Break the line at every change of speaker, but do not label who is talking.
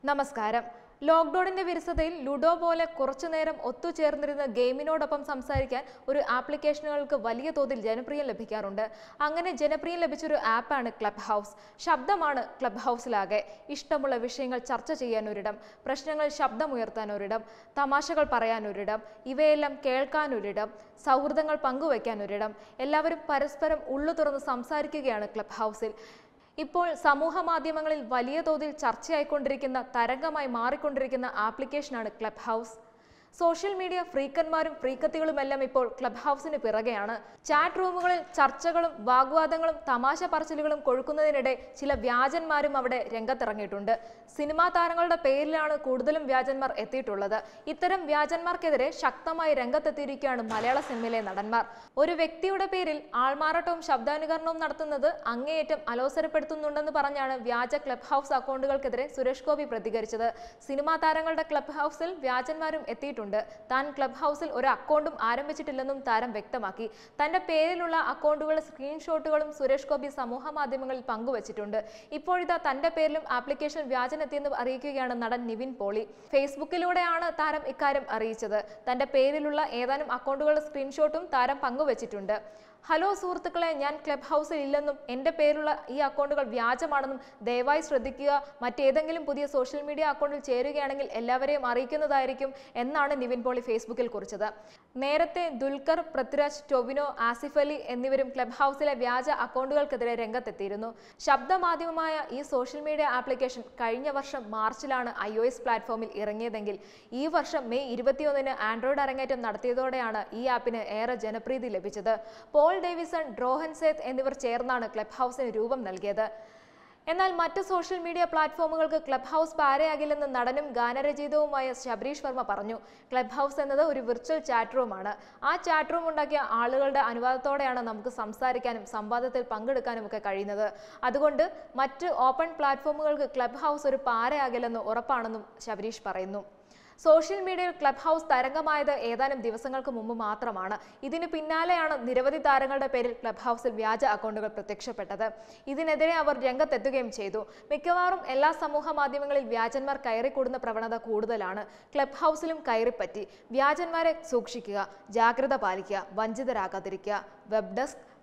നമസ്കാരം ലോക്ക്ഡൌണിന്റെ വിരസതയിൽ ലുഡോ പോലെ കുറച്ചുനേരം ഒത്തുചേർന്നിരുന്ന് ഗെയിമിനോടൊപ്പം സംസാരിക്കാൻ ഒരു ആപ്ലിക്കേഷനുകൾക്ക് വലിയ തോതിൽ ജനപ്രിയം ലഭിക്കാറുണ്ട് അങ്ങനെ ജനപ്രിയം ലഭിച്ചൊരു ആപ്പാണ് ക്ലബ് ഹൗസ് ശബ്ദമാണ് ക്ലബ് ഹൗസിലാകെ ഇഷ്ടമുള്ള വിഷയങ്ങൾ ചർച്ച ചെയ്യാൻ ഒരിടം പ്രശ്നങ്ങൾ ശബ്ദമുയർത്താൻ ഒരിടം തമാശകൾ പറയാൻ ഒരിടം ഇവയെല്ലാം കേൾക്കാൻ ഒരിടം സൗഹൃദങ്ങൾ പങ്കുവയ്ക്കാൻ ഒരിടം എല്ലാവരും പരസ്പരം ഉള്ളു തുറന്ന് സംസാരിക്കുകയാണ് ക്ലബ് ഹൗസിൽ ഇപ്പോൾ സമൂഹ മാധ്യമങ്ങളിൽ വലിയ തോതിൽ ചർച്ചയായിക്കൊണ്ടിരിക്കുന്ന തരംഗമായി മാറിക്കൊണ്ടിരിക്കുന്ന ആപ്ലിക്കേഷനാണ് ക്ലബ് ഹൗസ് സോഷ്യൽ മീഡിയ ഫ്രീക്കന്മാരും ഫ്രീക്കത്തികളുമെല്ലാം ഇപ്പോൾ ക്ലബ് ഹൗസിന് പിറകെയാണ് ചാറ്റ് റൂമുകളിൽ ചർച്ചകളും വാഗ്വാദങ്ങളും തമാശ പറച്ചിലുകളും കൊഴുക്കുന്നതിനിടെ ചില വ്യാജന്മാരും അവിടെ രംഗത്തിറങ്ങിയിട്ടുണ്ട് സിനിമാ താരങ്ങളുടെ പേരിലാണ് കൂടുതലും വ്യാജന്മാർ എത്തിയിട്ടുള്ളത് ഇത്തരം വ്യാജന്മാർക്കെതിരെ ശക്തമായി രംഗത്തെത്തിയിരിക്കുകയാണ് മലയാള സിനിമയിലെ നടന്മാർ ഒരു വ്യക്തിയുടെ പേരിൽ ആൾമാറാട്ടവും ശബ്ദാനുകരണവും നടത്തുന്നത് അങ്ങേയറ്റം അലോസരപ്പെടുത്തുന്നുണ്ടെന്ന് പറഞ്ഞാണ് വ്യാജ ക്ലബ് ഹൗസ് അക്കൗണ്ടുകൾക്കെതിരെ സുരേഷ് ഗോപി പ്രതികരിച്ചത് സിനിമാ താരങ്ങളുടെ ക്ലബ് ഹൗസിൽ വ്യാജന്മാരും എത്തിയിട്ടുണ്ട് താൻ ക്ലബ് ഹൗസിൽ ഒരു അക്കൗണ്ടും ആരംഭിച്ചിട്ടില്ലെന്നും താരം വ്യക്തമാക്കി തന്റെ പേരിലുള്ള അക്കൗണ്ടുകളുടെ സ്ക്രീൻഷോട്ടുകളും സുരേഷ് ഗോപി സമൂഹ മാധ്യമങ്ങളിൽ പങ്കുവച്ചിട്ടുണ്ട് ഇപ്പോഴിതാ തന്റെ പേരിലും ആപ്ലിക്കേഷൻ വ്യാജനെത്തിയെന്ന് അറിയിക്കുകയാണ് നടൻ നിവിൻ പോളി ഫേസ്ബുക്കിലൂടെയാണ് താരം ഇക്കാര്യം അറിയിച്ചത് തന്റെ പേരിലുള്ള ഏതാനും അക്കൗണ്ടുകളുടെ സ്ക്രീൻഷോട്ടും താരം പങ്കുവച്ചിട്ടുണ്ട് ഹലോ സുഹൃത്തുക്കളെ ഞാൻ ക്ലബ് ഹൗസിൽ ഇല്ലെന്നും എൻ്റെ പേരുള്ള ഈ അക്കൗണ്ടുകൾ വ്യാജമാണെന്നും ദയവായി ശ്രദ്ധിക്കുക മറ്റേതെങ്കിലും പുതിയ സോഷ്യൽ മീഡിയ അക്കൗണ്ടിൽ ചേരുകയാണെങ്കിൽ എല്ലാവരെയും അറിയിക്കുന്നതായിരിക്കും എന്നാണ് നിവിൻ പോളി ഫേസ്ബുക്കിൽ കുറിച്ചത് നേരത്തെ ദുൽഖർ പൃഥ്വിരാജ് ടൊവിനോ ആസിഫ് അലി എന്നിവരും ക്ലബ് ഹൗസിലെ വ്യാജ അക്കൗണ്ടുകൾക്കെതിരെ രംഗത്തെത്തിയിരുന്നു ശബ്ദമാധ്യമമായ ഈ സോഷ്യൽ മീഡിയ ആപ്ലിക്കേഷൻ കഴിഞ്ഞ വർഷം മാർച്ചിലാണ് ഐ ഒ എസ് പ്ലാറ്റ്ഫോമിൽ ഇറങ്ങിയതെങ്കിൽ ഈ വർഷം മെയ് ഇരുപത്തിയൊന്നിന് ആൻഡ്രോയിഡ് അരങ്ങേറ്റം നടത്തിയതോടെയാണ് ഈ ആപ്പിന് ഏറെ ജനപ്രീതി ലഭിച്ചത് പോൾ ഡേവിസൺ ഡ്രോഹൻ സേത്ത് എന്നിവർ ചേർന്നാണ് ക്ലബ് ഹൗസിന് രൂപം നൽകിയത് എന്നാൽ മറ്റ് സോഷ്യൽ മീഡിയ പ്ലാറ്റ്ഫോമുകൾക്ക് ക്ലബ് ഹൗസ് പാരയാകില്ലെന്ന് നടനും ഗാനരചയിതവുമായ ശബരീഷ് വർമ്മ പറഞ്ഞു ക്ലബ് ഹൗസ് എന്നത് ഒരു വിർച്വൽ ചാറ്റ് റൂമാണ് ആ ചാറ്റ് റൂം ഉണ്ടാക്കിയ ആളുകളുടെ അനുവാദത്തോടെയാണ് നമുക്ക് സംസാരിക്കാനും സംവാദത്തിൽ പങ്കെടുക്കാനും ഒക്കെ കഴിയുന്നത് അതുകൊണ്ട് മറ്റ് ഓപ്പൺ പ്ലാറ്റ്ഫോമുകൾക്ക് ക്ലബ് ഹൗസ് ഒരു പാരയാകില്ലെന്ന് ഉറപ്പാണെന്നും ശബരീഷ് പറയുന്നു സോഷ്യൽ മീഡിയയിൽ ക്ലബ് ഹൗസ് തരംഗമായത് ഏതാനും ദിവസങ്ങൾക്ക് മുമ്പ് മാത്രമാണ് ഇതിന് പിന്നാലെയാണ് നിരവധി താരങ്ങളുടെ പേരിൽ ക്ലബ് ഹൗസിൽ വ്യാജ അക്കൗണ്ടുകൾ പ്രത്യക്ഷപ്പെട്ടത് ഇതിനെതിരെ അവർ രംഗത്തെത്തുകയും ചെയ്തു മിക്കവാറും എല്ലാ സമൂഹ മാധ്യമങ്ങളിൽ വ്യാജന്മാർ കയറിക്കൂടുന്ന പ്രവണത കൂടുതലാണ് ക്ലബ് ഹൗസിലും കയറിപ്പറ്റി വ്യാജന്മാരെ സൂക്ഷിക്കുക ജാഗ്രത പാലിക്കുക വഞ്ചിതരാകാതിരിക്കുക വെബ് ഡെസ്ക്